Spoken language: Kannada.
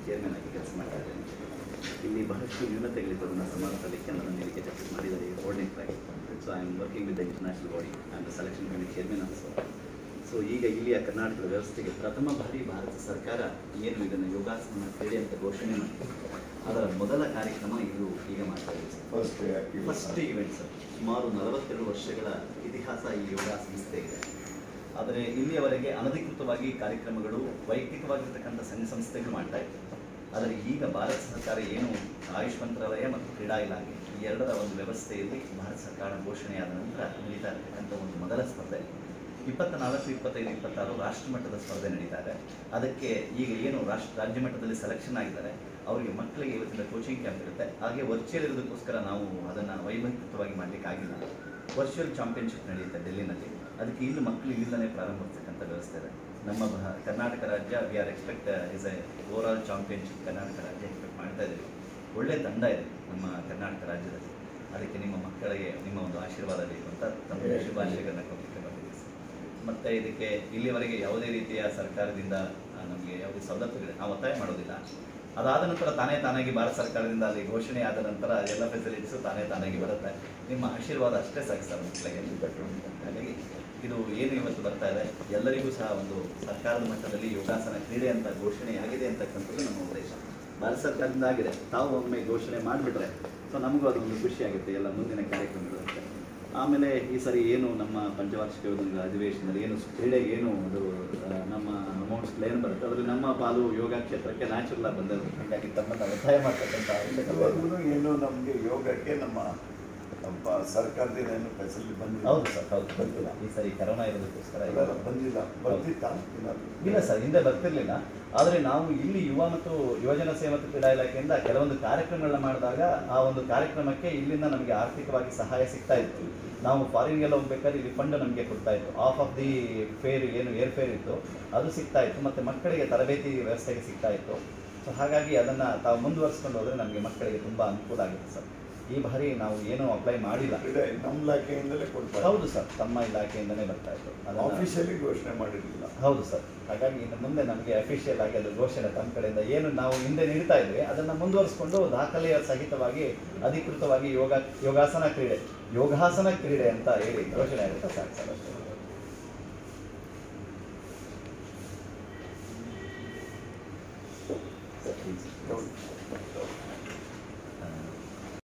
ಚೇರ್ಮನ್ ಆಗಿ ಕೆಲಸ ಮಾಡ್ತಾ ಇದ್ದೇನೆ ಇಲ್ಲಿ ಬಹಳಷ್ಟು ನ್ಯೂನತೆಗಳಿದ್ದು ಅದನ್ನು ಸಮಾಜದಲ್ಲಿಕ್ಕೆ ನನ್ನ ಮೇಲೆ ಡೆಪ್ಯೂಟ್ ಮಾಡಿದ್ದಾರೆ ಕೋರ್ಡಿನೇಟರ್ ಆಗಿ so I am working with the international body and the selection committee chairman also so ಈಗ ಇಲ್ಲಿಯ ಕರ್ನಾಟಕದ ವ್ಯವಸ್ಥೆಗೆ ಪ್ರಥಮ ಬಾರಿ ಭಾರತ ಸರ್ಕಾರ ಏನು ಇದನ್ನು ಯೋಗಾಸನ ಕ್ರೀಡೆ ಅಂತ ಘೋಷಣೆ ಮಾಡಿದೆ ಅದರ ಮೊದಲ ಕಾರ್ಯಕ್ರಮ ಇದು ಈಗ ಮಾಡ್ತಾ ಇದೆ sir first first event sir ಸುಮಾರು ನಲವತ್ತೆರಡು ವರ್ಷಗಳ ಇತಿಹಾಸ ಈ ಯೋಗ ಸಂಸ್ಥೆಗಿದೆ ಆದರೆ ಇಲ್ಲಿಯವರೆಗೆ ಅನಧಿಕೃತವಾಗಿ ಕಾರ್ಯಕ್ರಮಗಳು ವೈಯಕ್ತಿಕವಾಗಿರ್ತಕ್ಕಂಥ ಸಂಘ ಸಂಸ್ಥೆಗಳು ಮಾಡ್ತಾ ಇತ್ತು ಆದರೆ ಈಗ ಭಾರತ ಸರ್ಕಾರ ಏನು ಆಯುಷ್ ಮಂತ್ರಾಲಯ ಮತ್ತು ಕ್ರೀಡಾ ಇಲಾಖೆ ಈ ಎರಡರ ಒಂದು ವ್ಯವಸ್ಥೆಯಲ್ಲಿ ಭಾರತ ಸರ್ಕಾರ ಘೋಷಣೆಯಾದ ನಂತರ ನಡೀತಾ ಇರತಕ್ಕಂಥ ಒಂದು ಮೊದಲ ಸ್ಪರ್ಧೆ ಇಪ್ಪತ್ತ ನಾಲ್ಕು ಇಪ್ಪತ್ತೈದು ಇಪ್ಪತ್ತಾರು ರಾಷ್ಟ್ರ ಮಟ್ಟದ ಸ್ಪರ್ಧೆ ನಡೀತಾ ಇದೆ ಅದಕ್ಕೆ ಈಗ ಏನು ರಾಷ್ಟ್ರ ರಾಜ್ಯ ಮಟ್ಟದಲ್ಲಿ ಸೆಲೆಕ್ಷನ್ ಆಗಿದ್ದಾರೆ ಅವರಿಗೆ ಮಕ್ಕಳಿಗೆ ಇವತ್ತಿನ ಕೋಚಿಂಗ್ ಕ್ಯಾಂಪ್ ಇರುತ್ತೆ ಹಾಗೆ ವರ್ಚುವಲ್ ಇರೋದಕ್ಕೋಸ್ಕರ ನಾವು ಅದನ್ನು ವೈಭವೀಕೃತವಾಗಿ ಮಾಡಲಿಕ್ಕೆ ಆಗಿಲ್ಲ ವರ್ಚುವಲ್ ಚಾಂಪಿಯನ್ಶಿಪ್ ನಡೆಯುತ್ತೆ ಡೆಲ್ಲಿನಲ್ಲಿ ಅದಕ್ಕೆ ಇನ್ನು ಮಕ್ಕಳು ಇಲ್ಲಿಂದಲೇ ಪ್ರಾರಂಭಿಸ್ತಕ್ಕಂಥ ವ್ಯವಸ್ಥೆ ಇದೆ ನಮ್ಮ ಭಾ- ಕರ್ನಾಟಕ ರಾಜ್ಯ we are expect is a over all championship Karnataka ರಾಜ್ಯ ಎಕ್ಸ್ಪೆಕ್ಟ್ ಮಾಡ್ತಾ ಇದ್ದೀವಿ ಒಳ್ಳೆ ತಂಡ ಇದೆ ನಮ್ಮ ಕರ್ನಾಟಕ ರಾಜ್ಯದಲ್ಲಿ ಅದಕ್ಕೆ ನಿಮ್ಮ ಮಕ್ಕಳಿಗೆ ನಿಮ್ಮ ಒಂದು ಆಶೀರ್ವಾದ ಬೇಕು ಅಂತ ತಮ್ಮ ಶುಭಾಶಯಗಳನ್ನ ಕೊಡಲಿಕ್ಕೆ ಬಂದಿದ್ದೀವಿ ಸರ್. ಮತ್ತೆ ಇದಕ್ಕೆ ಇಲ್ಲಿವರೆಗೆ ಯಾವುದೇ ರೀತಿಯ ಸರ್ಕಾರದಿಂದ ಆ, ನಮಗೆ ಯಾವುದೇ ಸವಲತ್ತುಗಳಿದೆ ನಾವು ಒತ್ತಾಯ ಮಾಡೋದಿಲ್ಲ ಅದಾದ ನಂತರ ತಾನೇ ತಾನಾಗಿ ಭಾರತ ಸರ್ಕಾರದಿಂದ ಅಲ್ಲಿ ಘೋಷಣೆ ಆದ ನಂತರ ಎಲ್ಲ ಫೆಸಿಲಿಟೀಸು ತಾನೇ ತಾನಾಗಿ ಬರುತ್ತೆ ನಿಮ್ಮ ಆಶೀರ್ವಾದ ಅಷ್ಟೇ ಸಾಕು ಸರ್ ಮಕ್ಕಳಿಗೆ ಹಾಗಾಗಿ ಇದು ಏನು ಇವತ್ತು ಬರ್ತಾ ಇದೆ ಎಲ್ಲರಿಗೂ ಸಹ ಒಂದು ಸರ್ಕಾರದ ಮಟ್ಟದಲ್ಲಿ ಯೋಗಾಸನ ಕ್ರೀಡೆ ಅಂತ ಘೋಷಣೆ ಆಗಿದೆ ಅಂತಕ್ಕಂಥದ್ದು ನಮ್ಮ ಉದ್ದೇಶ ಭಾರತ ಸರ್ಕಾರದಿಂದ ಆಗಿದೆ ತಾವು ಒಮ್ಮೆ ಘೋಷಣೆ ಮಾಡಿಬಿಟ್ರೆ ಸೊ ನಮಗೂ ಅದೊಂದು ಖುಷಿಯಾಗುತ್ತೆ ಎಲ್ಲ ಮುಂದಿನ ಕಾರ್ಯಕ್ರಮಗಳು ಅಂತ ಆಮೇಲೆ ಈ ಸರಿ ಏನು ನಮ್ಮ ಪಂಚವಾರ್ಷಿಕ ಒಂದು ಅಧಿವೇಶನದಲ್ಲಿ ಏನು ಕ್ರೀಡೆಗೆ ಏನು ಅದು ಆ, ನಮ್ಮ ಅಮೌಂಟ್ಸ್ ಏನು ಬರುತ್ತೆ ಅದರಲ್ಲಿ ನಮ್ಮ ಪಾಲು ಯೋಗ ಕ್ಷೇತ್ರಕ್ಕೆ ನ್ಯಾಚುರಲ್ ಆಗಿ ಬಂದದ್ದು ಹಾಗಾಗಿ ತಮ್ಮನ್ನು ಒತ್ತಾಯ ಮಾಡ್ತಕ್ಕಂಥ ಅವಶ್ಯಕತೆ ಇಲ್ಲ. ಇವಾಗಲೂ ಏನು ನಮಗೆ ಯೋಗಕ್ಕೆ ನಮ್ಮ ನಮ್ಮ ಸರ್ಕಾರದಿಂದ ಏನು ಫೆಸಿಲಿಟಿ ಬಂದಿಲ್ಲ ಹೌದು ಸರ್ ಹೌದು ಬಂದಿಲ್ಲ ಈ ಸರಿ ಕರೋನಾ ಇರೋದಕ್ಕೋಸ್ಕರ ಇಲ್ಲ, ಇಲ್ಲ. ಬಂದಿಲ್ಲ ಬರ್ತಿತ್ತಾ ಇಲ್ಲ ಇಲ್ಲ ಸರ್ ಹಿಂದೆ ಬರ್ತಿರ್ಲಿಲ್ಲ ಆದರೆ ನಾವು ಇಲ್ಲಿ ಯುವ ಮತ್ತು ಯುವಜನ ಸೇವೆ ಮತ್ತು ಕ್ರೀಡಾ ಇಲಾಖೆಯಿಂದ ಕೆಲವೊಂದು ಕಾರ್ಯಕ್ರಮಗಳನ್ನ ಮಾಡಿದಾಗ ಆ ಒಂದು ಕಾರ್ಯಕ್ರಮಕ್ಕೆ ಇಲ್ಲಿಂದ ನಮಗೆ ಆರ್ಥಿಕವಾಗಿ ಸಹಾಯ ಸಿಗ್ತಾ ಇತ್ತು ನಾವು ಫಾರಿನ್ಗೆಲ್ಲ ಹೋಗ್ಬೇಕಾದ್ರೆ ಇಲ್ಲಿ ಫಂಡ್ ನಮಗೆ ಕೊಡ್ತಾ ಇತ್ತು ಆಫ್ ಆಫ್ ದಿ ಫೇರ್ ಏನು ಏರ್ ಫೇರ್ ಇತ್ತು ಅದು ಸಿಗ್ತಾ ಇತ್ತು ಮತ್ತು ಮಕ್ಕಳಿಗೆ ತರಬೇತಿ ವ್ಯವಸ್ಥೆಗೆ ಸಿಗ್ತಾ ಇತ್ತು ಸೊ ಹಾಗಾಗಿ ಅದನ್ನು ತಾವು ಮುಂದುವರಿಸ್ಕೊಂಡು ಹೋದರೆ ನಮಗೆ ಮಕ್ಕಳಿಗೆ ತುಂಬ ಅನುಕೂಲ ಆಗುತ್ತೆ ಸರ್ ಈ ಬಾರಿ ನಾವು ಏನೂ ಅಪ್ಲೈ ಮಾಡಿಲ್ಲ ಕ್ರೀಡೆ ನಮ್ಮ ಇಲಾಖೆಯಿಂದಲೇ ಕೊಡ್ತಾರೆ ಹೌದು ಸರ್ ತಮ್ಮ ಇಲಾಖೆಯಿಂದನೇ ಬರ್ತಾ ಇತ್ತು ಅದನ್ನ- ಆಫೀಷಿಯಲಿ ಘೋಷಣೆ ಮಾಡಿರಲಿಲ್ಲ ಹೌದು ಸರ್ ಹಾಗಾಗಿ ಇನ್ನು ಮುಂದೆ ನಮಗೆ ಅಫಿಷಿಯಲ್ ಆಗಿ ಅದು ಘೋಷಣೆ ತಮ್ಮ ಕಡೆಯಿಂದ ಏನು ನಾವು ಹಿಂದೆ ನೀಡ್ತಾ ಇದ್ವಿ ಅದನ್ನು ಮುಂದುವರಿಸಿಕೊಂಡು ದಾಖಲೆಯ ಸಹಿತವಾಗಿ ಅಧಿಕೃತವಾಗಿ ಯೋಗ ಯೋಗಾಸನ ಕ್ರೀಡೆ ಯೋಗಾಸನ ಕ್ರೀಡೆ ಅಂತ ಹೇಳಿ ಘೋಷಣೆ ಆಗುತ್ತೆ ಸಾಕು ಸರ್ ಅಷ್ಟೇ ಹೌದು.